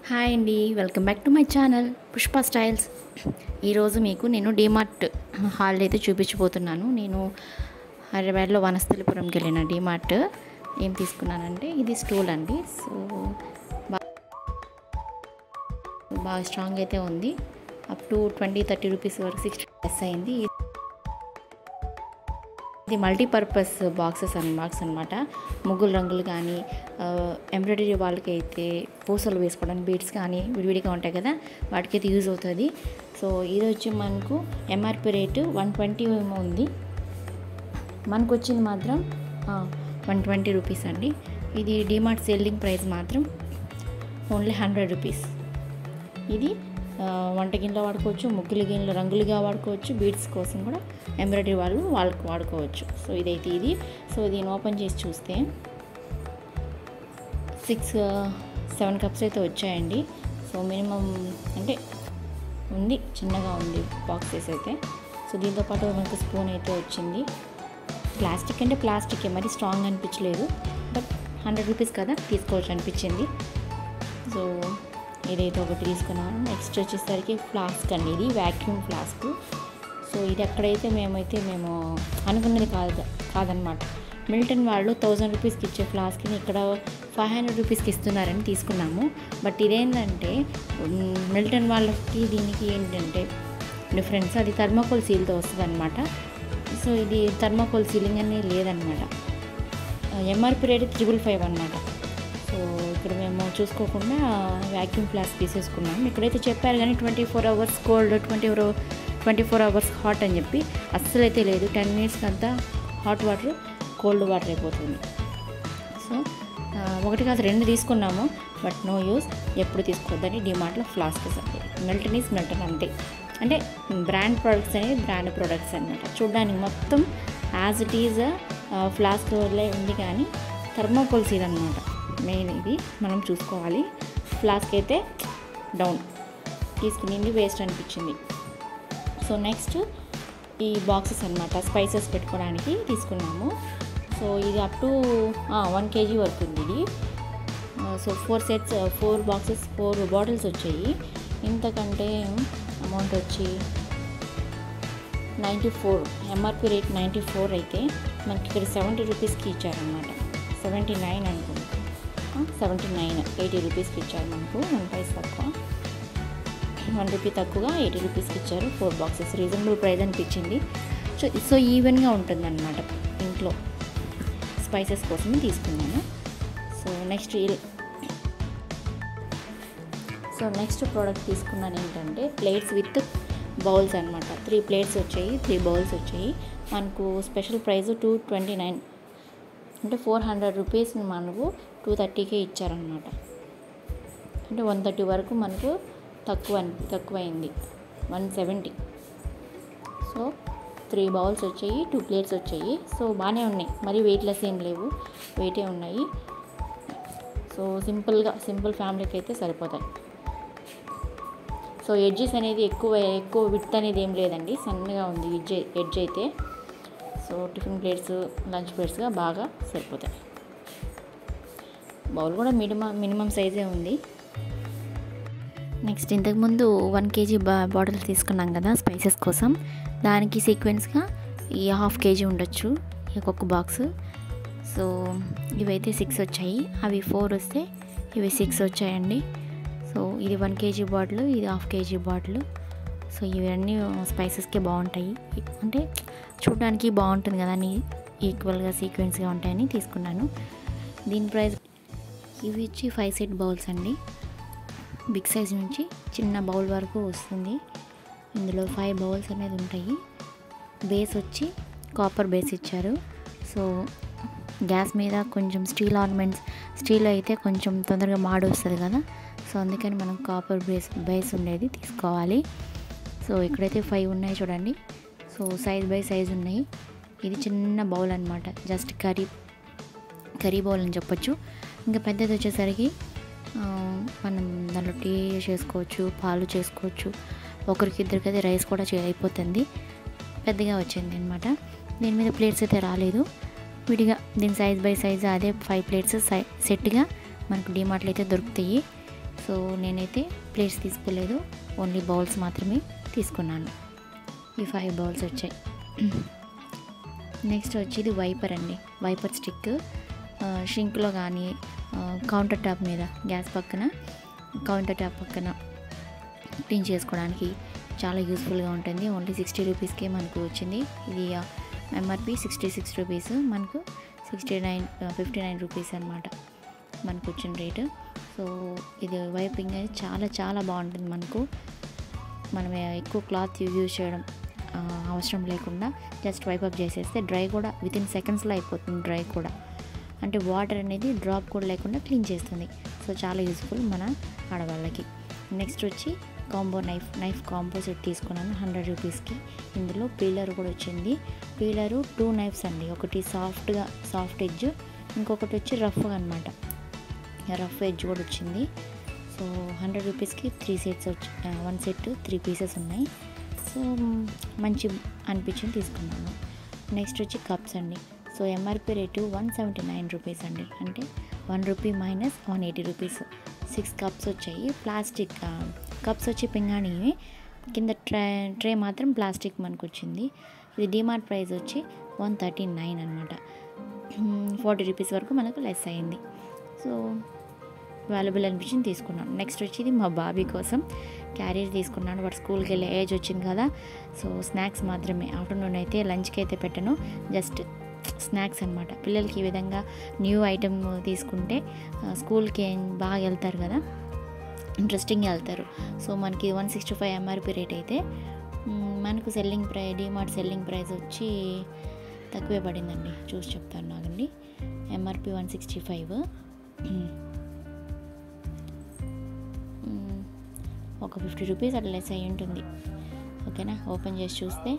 Hi అండి welcome back to my channel Pushpa styles ఈరోజు మీకు నేను డిమార్ట్ హాల్ అయితే చూపించబోతున్నాను నేను హైదరాబాద్లో వనస్థలిపురంకి వెళ్ళిన డిమార్ట్ ఏం తీసుకున్నానంటే ఇది స్టూల్ అండి సో బా- బాగా స్ట్రాంగ్ అయితే ఉంది up to twenty thirty rupees వరకు సిక్స్టీ ప్లస్ అయింది ఇది మల్టీపర్పస్ బాక్సెస్ అని బాక్స్ అనమాట ముగ్గులు రంగులు కానీ ఎంబ్రాయిడరీ వాళ్ళకి అయితే పూసలు వేసుకోవడానికి బీడ్స్ కానీ విడివిడిగా ఉంటాయి కదా వాటికి అయితే యూజ్ అవుతుంది సో ఇది వచ్చి మనకు ఎంఆర్పి రేటు వన్ ట్వంటీ ఏమో ఉంది మనకు వచ్చింది మాత్రం వన్ ట్వంటీ రూపీస్ అండి ఇది డిమార్ట్ సెల్లింగ్ ప్రైస్ మాత్రం ఓన్లీ హండ్రెడ్ రూపీస్ ఇది ఆ, వంట గిన్నెలో వాడుకోవచ్చు ముగ్గుల గిన్నెలు రంగులుగా వాడుకోవచ్చు బీడ్స్ కోసం కూడా ఎంబ్రాయిడరీ వాళ్ళు వాళ్ళకు వాడుకోవచ్చు సో ఇదైతే ఇది సో దీన్ని ఓపెన్ చేసి చూస్తే సిక్స్ సెవెన్ కప్స్ అయితే వచ్చాయండి సో మినిమం అంటే ఉంది చిన్నగా ఉంది బాక్సెస్ అయితే సో దీంతో పాటు మనకు స్పూన్ అయితే వచ్చింది ప్లాస్టిక్ అంటే ప్లాస్టిక్ మరి స్ట్రాంగ్ అనిపించలేదు బట్ హండ్రెడ్ రూపీస్ కదా తీసుకోవచ్చు అనిపించింది సో ఇదైతే ఒకటి తీసుకున్నాను నెక్స్ట్ వచ్చేసరికి ఫ్లాస్క్ అండి ఇది వ్యాక్యూమ్ ఫ్లాస్క్ సో ఇది ఎక్కడైతే మేమైతే మేము అనుకున్నది కాదు కాదనమాట మిల్టన్ వాళ్ళు థౌజండ్ రూపీస్కి ఇచ్చే ఫ్లాస్క్ని ఇక్కడ ఫైవ్ హండ్రెడ్ రూపీస్కి ఇస్తున్నారని తీసుకున్నాము బట్ ఇదేంటంటే మ్, మిల్టన్ వాళ్ళకి దీనికి ఏంటంటే డిఫరెన్స్ అది థర్మాకోల్ సీల్తో వస్తుంది అనమాట సో ఇది థర్మాకోల్ సీలింగ్ అనేది లేదనమాట ఎంఆర్పి రేట్ త్రిబుల్ ఫైవ్ అనమాట సో ఇక్కడ మేము చూసుకోకుండా వ్యాక్యూమ్ ఫ్లాస్క్ తీసేసుకున్నాం ఇక్కడైతే చెప్పారు కానీ twenty four hours cold twenty four twenty four hours hot అని చెప్పి అస్సలు అయితే లేదు టెన్ మినిట్స్కి అంతా హాట్ వాటర్ కోల్డ్ వాటర్ అయిపోతుంది సో ఆ, ఒకటి కాదు రెండు తీసుకున్నాము బట్ నో యూస్ ఎప్పుడు తీసుకోవద్దని డిమార్ట్లో ఫ్లాస్క్ అండి మెల్టన్ ఈస్ మెల్టన్ అంతే అంటే బ్రాండ్ ప్రోడక్ట్స్ అనేది బ్రాండ్ ప్రోడక్ట్స్ అనమాట చూడడానికి మొత్తం యాజ్ ఇట్ ఈజ్ ఫ్లాస్క్ వల్లే ఉంది కానీ థర్మోకోల్ సీల్ అనమాట మెయిన్ ఇది మనం చూసుకోవాలి ఫ్లాస్క్ అయితే డౌన్ తీసుకునింది వేస్ట్ అనిపించింది సో నెక్స్ట్ ఈ బాక్సెస్ అనమాట స్పైసెస్ పెట్టుకోవడానికి తీసుకున్నాము సో ఇది అప్ టు వన్ కేజీ వరకు ఉంది ఇది so four sets four boxes four bottles వచ్చాయి ఇంతకంటే అమౌంట్ వచ్చి ninety four MRP rate ninety four అయితే మనకి ఇక్కడ సెవెంటీ రూపీస్కి ఇచ్చారనమాట సెవెంటీ నైన్ అనుకుంటా సెవెంటీ నైన్ ఎయిటీ రూపీస్కి ఇచ్చారు మనకు వన్ ప్రైస్ తక్కువ వన్ రూపీ తక్కువగా ఎయిటీ రూపీస్కి ఇచ్చారు ఫోర్ బాక్సెస్ రీజనబుల్ ప్రైస్ అనిపించింది సో సో ఈవెన్గా ఉంటుందన్నమాట ఇంట్లో స్పైసెస్ కోసం తీసుకున్నాను so next so next product తీసుకున్నాను ఏంటంటే ప్లేట్స్ విత్ బౌల్స్ అనమాట త్రీ ప్లేట్స్ వచ్చాయి త్రీ బౌల్స్ వచ్చాయి మనకు special price two twenty nine అంటే ఫోర్ హండ్రెడ్ రూపీస్ మనకు టూ థర్టీకే ఇచ్చారనమాట అంటే వన్ థర్టీ వరకు మనకు తక్కువ అని- తక్కువైంది one seventy so three bowls వచ్చాయి టూ ప్లేట్స్ వచ్చాయి సో బాగానే ఉన్నాయి మరి వెయిట్లెస్ ఏం లేవు వెయిటే ఉన్నాయి సో సింపుల్గా సింపుల్ ఫ్యామిలీకి అయితే సరిపోతాయి సో ఎడ్జెస్ అనేది ఎక్కువ ఎక్కువ విత్ అనేది ఏం లేదండి సన్నగా ఉంది ఎడ్జ్ ఎడ్జ్ అయితే సో టిఫిన్ ప్లేట్స్ లంచ్ ప్లేట్స్గా బాగా సరిపోతాయి బౌల్ కూడా మినిమం మినిమం సైజే ఉంది నెక్స్ట్ ఇంతకుముందు వన్ కేజీ బా బాటిల్స్ తీసుకున్నాం కదా స్పైసెస్ కోసం దానికి సీక్వెన్స్గా ఈ హాఫ్ కేజీ ఉండొచ్చు ఈ ఒక్కొక్క బాక్స్ సో ఇవైతే సిక్స్ వచ్చాయి అవి ఫోర్ వస్తే ఇవి సిక్స్ వచ్చాయండి సో ఇది వన్ కేజీ బాటిల్ ఇది హాఫ్ కేజీ బాటిల్ సో ఇవన్నీ స్పైసెస్కే బాగుంటాయి అంటే చూడడానికి బాగుంటుంది కదా అని ఈక్వల్గా సీక్వెన్స్గా ఉంటాయని తీసుకున్నాను దీని ప్రైస్ ఇవి వచ్చి ఫైవ్ సెట్ బౌల్స్ అండి బిగ్ సైజ్ నుంచి చిన్న బౌల్ వరకు వస్తుంది ఇందులో ఫైవ్ బౌల్స్ అనేది ఉంటాయి బేస్ వచ్చి కాపర్ బేస్ ఇచ్చారు సో గ్యాస్ మీద కొంచెం స్టీల్ ఆర్నమెంట్స్ స్టీల్ అయితే కొంచెం తొందరగా మాడి వస్తుంది కదా సో అందుకని మనం కాపర్ బేస్ బేస్ ఉండేది తీసుకోవాలి సో ఇక్కడైతే ఫైవ్ ఉన్నాయి చూడండి సో సైజ్ బై సైజ్ ఉన్నాయి ఇది చిన్న బౌల్ అనమాట జస్ట్ కర్రీ కర్రీ బౌల్ అని చెప్పొచ్చు ఇంకా పెద్దది వచ్చేసరికి ఆ, మనం దాంట్లో టీ చేసుకోవచ్చు పాలు చేసుకోవచ్చు ఒకరికి ఇద్దరికి అయితే రైస్ కూడా చే అయిపోతుంది పెద్దగా వచ్చింది అనమాట దీని మీద ప్లేట్స్ అయితే రాలేదు విడిగా దీని సైజ్ బై సైజ్ అదే ఫైవ్ ప్లేట్స్ సై సెట్గా మనకు డిమార్ట్లో అయితే దొరుకుతాయి సో సో నేనైతే ప్లేట్స్ తీసుకోలేదు ఓన్లీ బౌల్స్ మాత్రమే తీసుకున్నాను ఈ ఫైవ్ బౌల్స్ వచ్చాయి నెక్స్ట్ వచ్చేది వైపర్ అండి వైపర్ స్టిక్ షింక్లో కానీ కౌంటర్ టాప్ మీద గ్యాస్ పక్కన కౌంటర్ టాప్ పక్కన క్లీన్ చేసుకోవడానికి చాలా యూస్ఫుల్గా ఉంటుంది ఓన్లీ సిక్స్టీ రూపీస్కే మనకు వచ్చింది ఇది ఎంఆర్పి సిక్స్టీ సిక్స్ రూపీస్ మనకు sixty nine fifty nine rupees అనమాట మనకు వచ్చిన రేటు సో ఇది వైపింగ్ అనేది చాలా చాలా బాగుంటుంది మనకు మనం ఎక్కువ క్లాత్ యూజ్ చేయడం ఆ, అవసరం లేకుండా జస్ట్ వైప్ అప్ చేసేస్తే డ్రై కూడా విత్ ఇన్ సెకండ్స్లో అయిపోతుంది డ్రై కూడా అంటే వాటర్ అనేది డ్రాప్ కూడా లేకుండా క్లీన్ చేస్తుంది సో చాలా యూస్ఫుల్ మన ఆడవాళ్ళకి నెక్స్ట్ వచ్చి combo knife knife combo set తీసుకున్నాను హండ్రెడ్ రూపీస్కి ఇందులో పీలర్ కూడా వచ్చింది పీలరు టూ నైఫ్స్ అండి ఒకటి సాఫ్ట్గా సాఫ్ట్ ఎడ్జ్ ఇంకొకటి వచ్చి రఫ్గా అనమాట రఫ్ ఎడ్జ్ కూడా వచ్చింది సో హండ్రెడ్ రూపీస్కి త్రీ సెట్స్ వచ్చి వన్ సెట్ త్రీ పీసెస్ ఉన్నాయి సో మ్, మంచి అనిపించింది తీసుకున్నాను నెక్స్ట్ వచ్చి కప్స్ అండి so MRP rate one seventy nine rupees అండి అంటే one rupee minus one eighty rupees six cups వచ్చాయి ప్లాస్టిక్ కప్స్ వచ్చి పింగాణి కింద ట్రే ట్రే మాత్రం ప్లాస్టిక్ మనకు వచ్చింది ఇది డిమార్ట్ ప్రైస్ వచ్చి వన్ థర్టీ నైన్ అనమాట ఫార్టీ రూపీస్ వరకు మనకు లెస్ అయింది సో వాల్యుబుల్ అనిపించింది తీసుకున్నాను నెక్స్ట్ వచ్చేది మా బాబీ కోసం క్యారియర్ తీసుకున్నాను వాడు స్కూల్కి వెళ్ళే ఏజ్ వచ్చింది కదా సో స్నాక్స్ మాత్రమే ఆఫ్టర్నూన్ అయితే లంచ్కి అయితే పెట్టను జస్ట్ స్నాక్స్ అనమాట పిల్లలకి ఈ విధంగా న్యూ ఐటమ్ తీసుకుంటే ఆ, స్కూల్కి బాగా వెళ్తారు కదా ఇంట్రెస్టింగ్గా వెళ్తారు సో మనకి one sixty five MRP rate అయితే మ్, మనకు సెల్లింగ్ ప్రై డిమార్ట్ సెల్లింగ్ ప్రైస్ వచ్చి తక్కువే పడిందండి చూసి చెప్తాను నాకండి ఎంఆర్పి వన్ సిక్స్టీ ఫైవ్ ఒక ఫిఫ్టీ రూపీస్ అట్లా లెస్ అయి ఉంటుంది ఓకేనా ఓపెన్ చేసి చూస్తే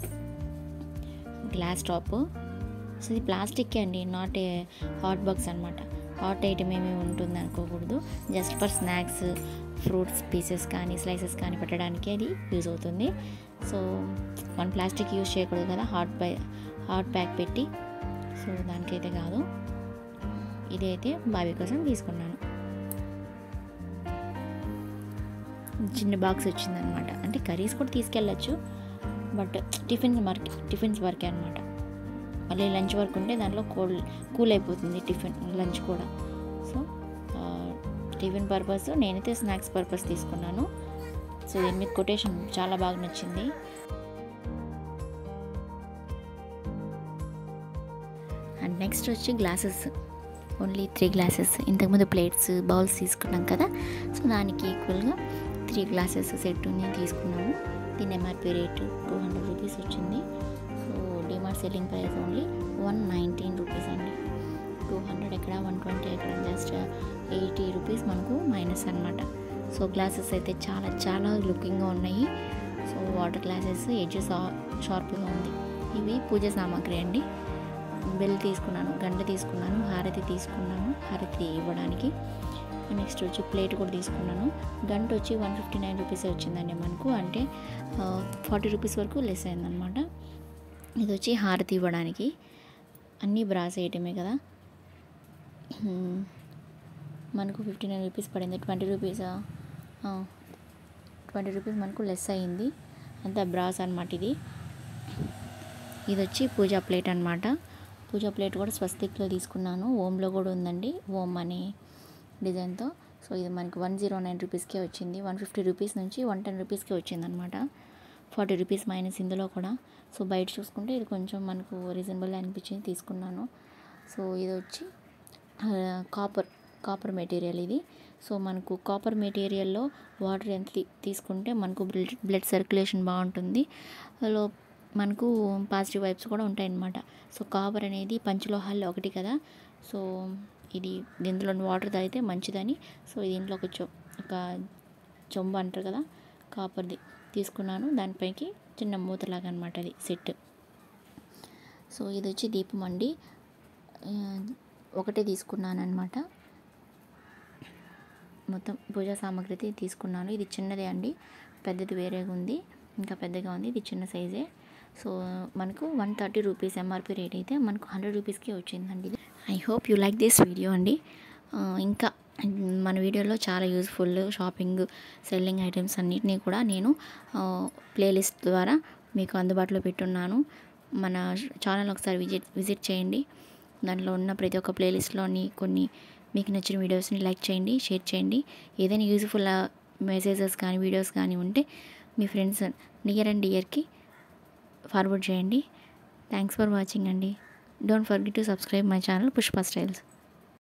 గ్లాస్ టాప్ సో ఇది ప్లాస్టిక్ అండి నాట్ ఏ హాట్ బాక్స్ అనమాట హాట్ ఐటమ్ ఏమీ ఉంటుంది అనుకోకూడదు just for snacks fruits pieces కానీ స్లైసెస్ కానీ పెట్టడానికి అది యూజ్ అవుతుంది సో మనం ప్లాస్టిక్ యూజ్ చేయకూడదు కదా హాట్ బై హాట్ ప్యాక్ పెట్టి సో దానికైతే కాదు ఇదైతే బాబీ కోసం తీసుకున్నాను చిన్న బాక్స్ వచ్చిందనమాట అంటే కర్రీస్ కూడా తీసుకెళ్ళచ్చు బట్ టిఫిన్ వర్క్ టిఫిన్స్ వరకే అనమాట మళ్ళీ లంచ్ వరకు ఉంటే దాంట్లో కోల్డ్ కూల్ అయిపోతుంది టిఫిన్ లంచ్ కూడా సో ఆ, టిఫిన్ పర్పస్ నేనైతే స్నాక్స్ పర్పస్ తీసుకున్నాను సో దీని మీద కొటేషన్ చాలా బాగా నచ్చింది అండ్ నెక్స్ట్ వచ్చి గ్లాసెస్ ఓన్లీ త్రీ గ్లాసెస్ ఇంతకుముందు ప్లేట్స్ బౌల్స్ తీసుకున్నాం కదా సో దానికి ఈక్వల్గా త్రీ గ్లాసెస్ సెట్ నేను తీసుకున్నాము దీని MRP rate two hundred rupees వచ్చింది so DMart selling price only one nineteen rupees అండి టూ హండ్రెడ్ ఎక్కడ వన్ ట్వంటీ ఎక్కడ జస్ట్ ఎయిటీ రూపీస్ మనకు మైనస్ అనమాట సో గ్లాసెస్ అయితే చాలా చాలా లుకింగ్గా ఉన్నాయి సో వాటర్ గ్లాసెస్ ఎడ్జ్ షార్ప్గా ఉంది ఇవి పూజ సామాగ్రి అండి బెల్ తీసుకున్నాను గంట తీసుకున్నాను హారతి తీసుకున్నాను హారతి ఇవ్వడానికి నెక్స్ట్ వచ్చి ప్లేట్ కూడా తీసుకున్నాను గంట వచ్చి వన్ ఫిఫ్టీ నైన్ రూపీస్ వచ్చిందండి మనకు అంటే ఫార్టీ రూపీస్ వరకు లెస్ అయిందనమాట ఇది వచ్చి హారతి ఇవ్వడానికి అన్నీ బ్రాస్ ఐటమే కదా హ్మ్. మనకు ఫిఫ్టీ నైన్ రూపీస్ పడింది ట్వంటీ రూపీసా ట్వంటీ రూపీస్ మనకు లెస్ అయింది అంతా బ్రాస్ అనమాట ఇది ఇది వచ్చి పూజా ప్లేట్ అనమాట పూజా ప్లేట్ కూడా స్వస్తిక్లో తీసుకున్నాను ఓంలో కూడా ఉందండి ఓం అనే డిజైన్తో సో ఇది మనకి వన్ జీరో నైన్ రూపీస్కే వచ్చింది వన్ ఫిఫ్టీ రూపీస్ నుంచి వన్ టెన్ రూపీస్కే వచ్చింది అనమాట ఫార్టీ రూపీస్ మైనస్ ఇందులో కూడా సో బయట చూసుకుంటే ఇది కొంచెం మనకు రీజనబుల్ అనిపించింది తీసుకున్నాను సో ఇది వచ్చి కాపర్ కాపర్ మెటీరియల్ ఇది సో మనకు కాపర్ మెటీరియల్లో వాటర్ ఎంత తీ- తీసుకుంటే మనకు బ్లడ్ బ్లడ్ సర్క్యులేషన్ బాగుంటుంది లో మనకు పాజిటివ్ వైబ్స్ కూడా ఉంటాయన్నమాట సో కాపర్ అనేది పంచలోహాల్లో ఒకటి కదా సో ఇది దీంట్లో వాటర్ తాగితే మంచిదని సో దీంట్లో ఒక చొ ఒక చొంబ అంటారు కదా కాపర్ది తీసుకున్నాను దానిపైకి చిన్న మూతలాగా అనమాట అది సెట్ సో ఇది వచ్చి దీపం అండి ఆ, ఒకటే తీసుకున్నాను అనమాట మొత్తం పూజా సామాగ్రి అయితే తీసుకున్నాను ఇది చిన్నదే అండి పెద్దది వేరేగా ఉంది ఇంకా పెద్దగా ఉంది ఇది చిన్న సైజే సో మనకు one thirty rupees MRP rate అయితే మనకు హండ్రెడ్ రూపీస్కి వచ్చిందండి ఇది I hope you like this video అండి ఆ, ఇంకా మన వీడియోలో చాలా యూస్ఫుల్ షాపింగ్ సెల్లింగ్ ఐటమ్స్ అన్నిటినీ కూడా నేను ప్లేలిస్ట్ ద్వారా మీకు అందుబాటులో పెట్టున్నాను మన ఛానల్ ఒకసారి విజిట్ విజిట్ చేయండి దాంట్లో ఉన్న ప్రతి ఒక్క ప్లేలిస్ట్లోని కొన్ని మీకు నచ్చిన వీడియోస్ని లైక్ చేయండి షేర్ చేయండి ఏదైనా యూజ్ఫుల్ మెసేజెస్ కానీ వీడియోస్ కానీ ఉంటే మీ ఫ్రెండ్స్ నియర్ అండ్ ఇయర్కి ఫార్వర్డ్ చేయండి థ్యాంక్స్ ఫర్ వాచింగ్ అండి don't forget to subscribe my channel Pushpa styles